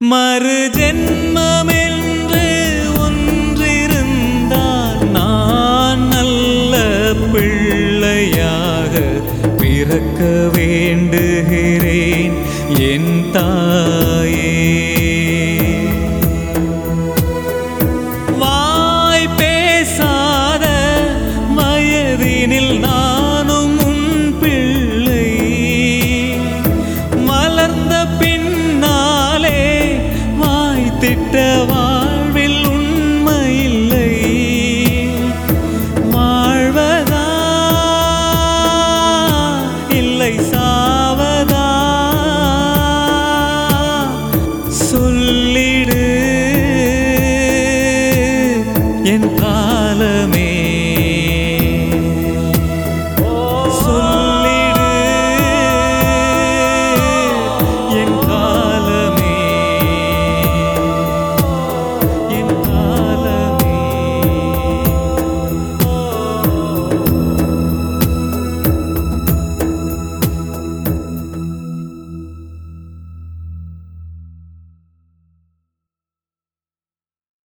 மறு ஜென்மமென்று ஒன்றிருந்தால் நான் நல்ல பிள்ளையாக பிறக்க வேண்டுகிறேன் என் தாயே வாய் பேசாத வயதினில் நானும் உன் பிள்ளை மலர்ந்த பின்னாலே வாய் திட்ட வாழ்வில் உண்மையில்லை வாழ்வதா இல்லை சாவதா சொல்லிடு என் காலமே